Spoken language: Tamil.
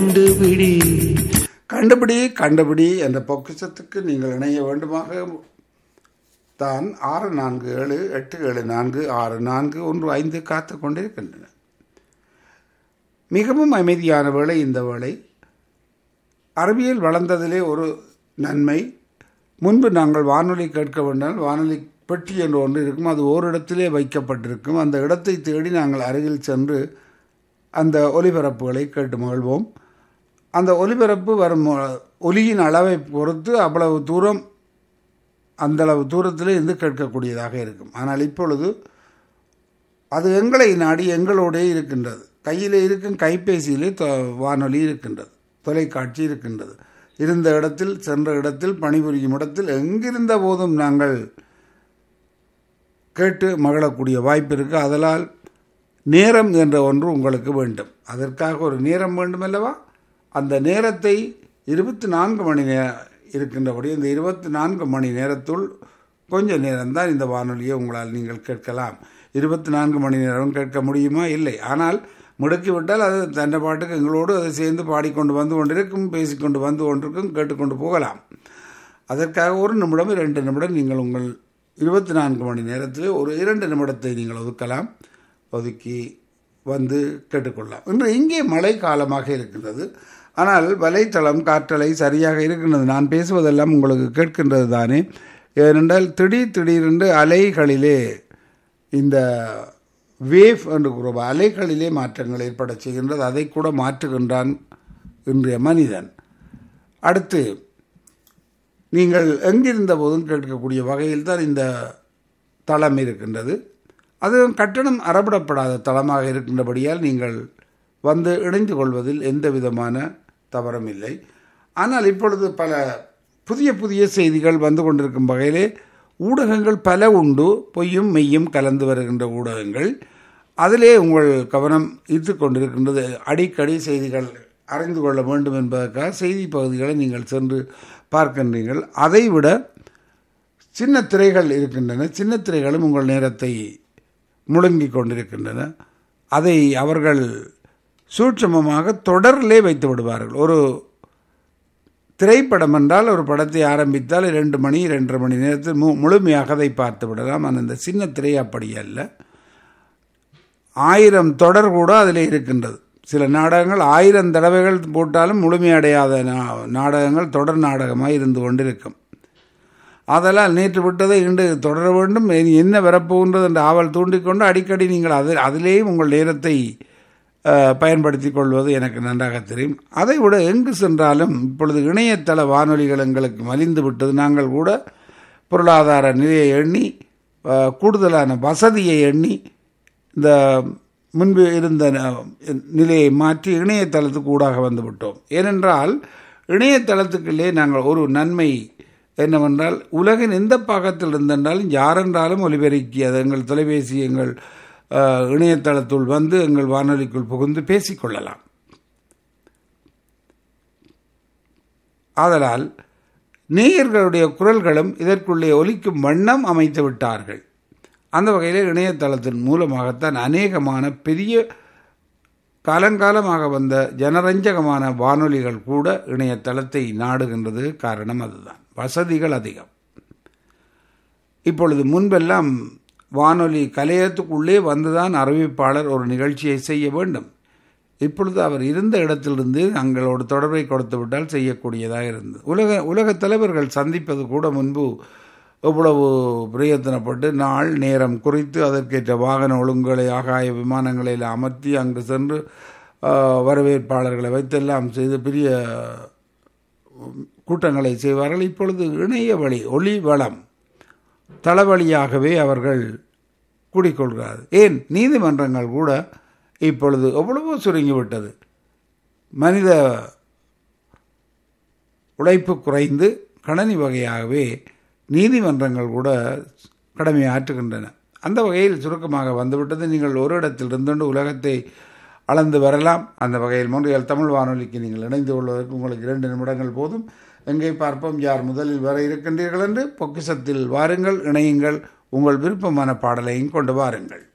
கண்டுபிடி கண்டுபிடி கண்டுபிடி என்ற பொக்கிஷத்துக்கு நீங்கள் இணைய வேண்டுமாக தான் ஆறு நான்கு ஏழு எட்டு ஏழு நான்கு ஆறு நான்கு ஒன்று ஐந்து காத்து கொண்டிருக்கின்றன மிகவும் அமைதியான வேளை இந்த வேளை அறிவியல் வளர்ந்ததிலே ஒரு நன்மை முன்பு நாங்கள் வானொலி கேட்க வேண்டால் வானொலி பெட்டி என்று ஒன்று இருக்கும் அது ஓரிடத்திலே வைக்கப்பட்டிருக்கும் அந்த இடத்தை தேடி நாங்கள் அருகில் சென்று அந்த ஒலிபரப்புகளை கேட்டு மகிழ்வோம் அந்த ஒலிபரப்பு வரும் ஒலியின் அளவை பொறுத்து அவ்வளவு தூரம் அந்தளவு தூரத்தில் இருந்து கேட்கக்கூடியதாக இருக்கும் ஆனால் இப்பொழுது அது எங்களை நாடி எங்களோடே இருக்கின்றது கையில் இருக்கும் கைபேசியிலே தொ வானொலி இருக்கின்றது தொலைக்காட்சி இருக்கின்றது இருந்த இடத்தில் சென்ற இடத்தில் பணிபுரியும் இடத்தில் எங்கிருந்த போதும் நாங்கள் கேட்டு மகிழக்கூடிய வாய்ப்பு இருக்குது அதனால் நேரம் என்ற ஒன்று உங்களுக்கு வேண்டும் அதற்காக ஒரு நேரம் வேண்டும் அல்லவா அந்த நேரத்தை இருபத்தி நான்கு மணி நே இருக்கின்றபடி இந்த இருபத்தி நான்கு மணி நேரத்துள் கொஞ்ச நேரம்தான் இந்த வானொலியை உங்களால் நீங்கள் கேட்கலாம் இருபத்தி நான்கு மணி நேரம் கேட்க முடியுமா இல்லை ஆனால் முடக்கிவிட்டால் அது தன்னை பாட்டுக்கு எங்களோடு அதை சேர்ந்து பாடிக்கொண்டு வந்து கொண்டிருக்கும் பேசிக்கொண்டு வந்து கொண்டிருக்கும் கேட்டுக்கொண்டு போகலாம் அதற்காக ஒரு நிமிடம் இரண்டு நிமிடம் நீங்கள் உங்கள் இருபத்தி நான்கு மணி நேரத்தில் ஒரு இரண்டு நிமிடத்தை நீங்கள் ஒதுக்கலாம் ஒதுக்கி வந்து கேட்டுக்கொள்ளலாம் இன்று இங்கே மழை காலமாக இருக்கின்றது ஆனால் வலைத்தளம் காற்றலை சரியாக இருக்கின்றது நான் பேசுவதெல்லாம் உங்களுக்கு கேட்கின்றது தானே ஏனென்றால் திடீர் திடீரென்று அலைகளிலே இந்த வேவ் என்று கூறுவோம் அலைகளிலே மாற்றங்கள் ஏற்பட செய்கின்றது அதை கூட மாற்றுகின்றான் இன்றைய மனிதன் அடுத்து நீங்கள் எங்கிருந்த போதும் கேட்கக்கூடிய வகையில் தான் இந்த தளம் இருக்கின்றது அது கட்டணம் அறப்படப்படாத தளமாக இருக்கின்றபடியால் நீங்கள் வந்து இணைந்து கொள்வதில் எந்த விதமான தவறும் இல்லை ஆனால் இப்பொழுது பல புதிய புதிய செய்திகள் வந்து கொண்டிருக்கும் வகையிலே ஊடகங்கள் பல உண்டு பொய்யும் மெய்யும் கலந்து வருகின்ற ஊடகங்கள் அதிலே உங்கள் கவனம் ஈர்த்து கொண்டிருக்கின்றது அடிக்கடி செய்திகள் அறிந்து கொள்ள வேண்டும் என்பதற்காக செய்தி பகுதிகளை நீங்கள் சென்று பார்க்கின்றீர்கள் அதைவிட சின்ன திரைகள் இருக்கின்றன சின்ன திரைகளும் உங்கள் நேரத்தை முழுங்கி கொண்டிருக்கின்றன அதை அவர்கள் சூட்சமமாக தொடரிலே வைத்து விடுவார்கள் ஒரு திரைப்படம் என்றால் ஒரு படத்தை ஆரம்பித்தால் இரண்டு மணி இரண்டரை மணி நேரத்தில் மு முழுமையாக அதை பார்த்து விடலாம் ஆனால் இந்த சின்ன திரை அப்படி அல்ல ஆயிரம் தொடர் கூட அதில் இருக்கின்றது சில நாடகங்கள் ஆயிரம் தடவைகள் போட்டாலும் முழுமையடையாத நாடகங்கள் தொடர் நாடகமாக இருந்து கொண்டிருக்கும் அதெல்லாம் நேற்று விட்டதை இன்று தொடர வேண்டும் என்ன வரப்போகின்றது என்று ஆவல் தூண்டிக்கொண்டு அடிக்கடி நீங்கள் அதில் அதிலேயும் உங்கள் நேரத்தை பயன்படுத்தி கொள்வது எனக்கு நன்றாக தெரியும் அதை விட எங்கு சென்றாலும் இப்பொழுது இணையதள வானொலிகள் எங்களுக்கு மலிந்து விட்டது நாங்கள் கூட பொருளாதார நிலையை எண்ணி கூடுதலான வசதியை எண்ணி இந்த முன்பு இருந்த நிலையை மாற்றி இணையதளத்துக்கு ஊடாக வந்து விட்டோம் ஏனென்றால் இணையதளத்துக்குள்ளே நாங்கள் ஒரு நன்மை என்னவென்றால் உலகின் எந்த பாகத்தில் இருந்தென்றாலும் யாரென்றாலும் ஒலிபெருக்கி அது எங்கள் தொலைபேசி எங்கள் இணையதளத்துள் வந்து எங்கள் வானொலிக்குள் புகுந்து பேசிக்கொள்ளலாம் ஆதலால் நேயர்களுடைய குரல்களும் இதற்குள்ளே ஒலிக்கும் வண்ணம் அமைத்து விட்டார்கள் அந்த வகையில் இணையதளத்தின் மூலமாகத்தான் அநேகமான பெரிய காலங்காலமாக வந்த ஜனரஞ்சகமான வானொலிகள் கூட இணையதளத்தை நாடுகின்றது காரணம் அதுதான் வசதிகள் அதிகம் இப்பொழுது முன்பெல்லாம் வானொலி கலையத்துக்குள்ளே வந்துதான் அறிவிப்பாளர் ஒரு நிகழ்ச்சியை செய்ய வேண்டும் இப்பொழுது அவர் இருந்த இடத்திலிருந்து தங்களோட தொடர்பை கொடுத்து விட்டால் செய்யக்கூடியதாக இருந்தது உலக உலக தலைவர்கள் சந்திப்பது கூட முன்பு எவ்வளவு பிரயத்தனப்பட்டு நாள் நேரம் குறித்து அதற்கேற்ற வாகன ஒழுங்குகளை ஆகாய விமானங்களில் அமர்த்தி அங்கு சென்று வரவேற்பாளர்களை வைத்தெல்லாம் செய்து பெரிய கூட்டங்களை செய்வார்கள் இப்பொழுது இணைய வழி ஒளி வளம் தளவழியாகவே அவர்கள் கூடிக்கொள்கிறார்கள் ஏன் நீதிமன்றங்கள் கூட இப்பொழுது எவ்வளவோ சுருங்கிவிட்டது மனித உழைப்பு குறைந்து கணனி வகையாகவே நீதிமன்றங்கள் கூட கடமை ஆற்றுகின்றன அந்த வகையில் சுருக்கமாக வந்துவிட்டது நீங்கள் ஒரு இடத்தில் இருந்துകൊണ്ട് உலகத்தை அளந்து வரலாம் அந்த வகையில் மூன்றியல் தமிழ் வானொலிக்கு நீங்கள் இணைந்து கொள்வதற்கு உங்களுக்கு இரண்டு நிமிடங்கள் போதும் எங்கே பார்ப்போம் யார் முதலில் வர இருக்கின்றீர்கள் என்று பொக்கிசத்தில் வாருங்கள் இணையுங்கள் உங்கள் விருப்பமான பாடலையும் கொண்டு வாருங்கள்